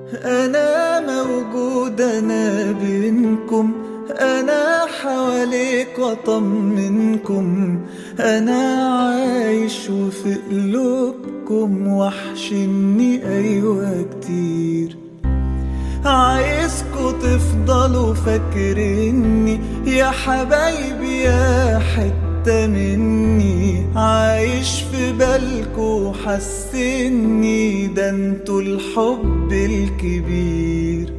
أنا موجود أنا بينكم أنا حواليك وأطمنكم أنا عايش وفي قلوبكم وحشني أيوة كتير عايزكوا تفضلوا فاكريني يا حبايبي يا حتة مني عايش في بالكوا حسني ده انتوا الحب الكبير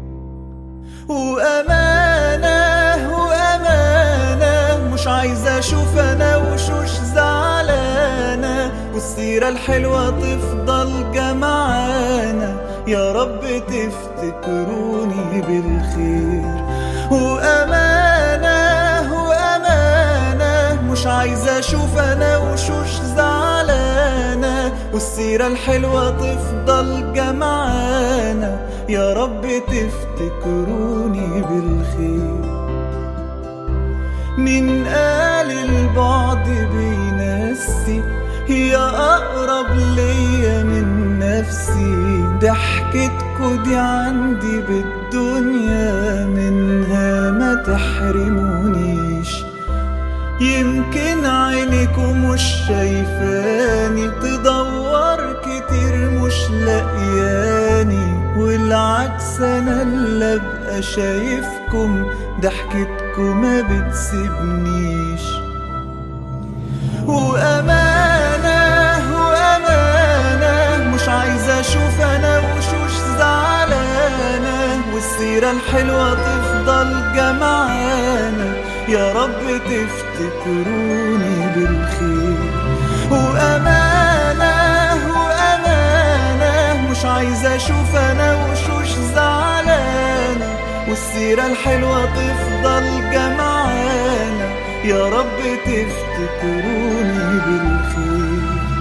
وأمانة وأمانة مش عايزة أشوف أنا وشوش زعلانة والسيرة الحلوة تفضل جمعانا يا رب تفتكروني بالخير وأمانة وأمانة مش عايزة أشوف أنا وشوش زعلانة والسيرة الحلوة تفضل جمعانا يا رب تفتكروني بالخير من قال البعد بينسي هي أقرب ليا من نفسي ضحكتكوا دي عندي بالدنيا منها ما تحرمونيش يمكن عينكم مش شايفاني تدور كتير مش لاقياني والعكس انا اللي ابقى شايفكم ضحكتكم ما بتسيبنيش وأمانة وأمانة مش عايزة أشوف أنا وشوش زعلانة والسيرة الحلوة تفضل جمعانا يا رب تفتكروني بالخير وأمانة وأمانة مش عايزة أشوف أنا وشوش زعلانة والسيرة الحلوة تفضل جمعانا يا رب تفتكروني بالخير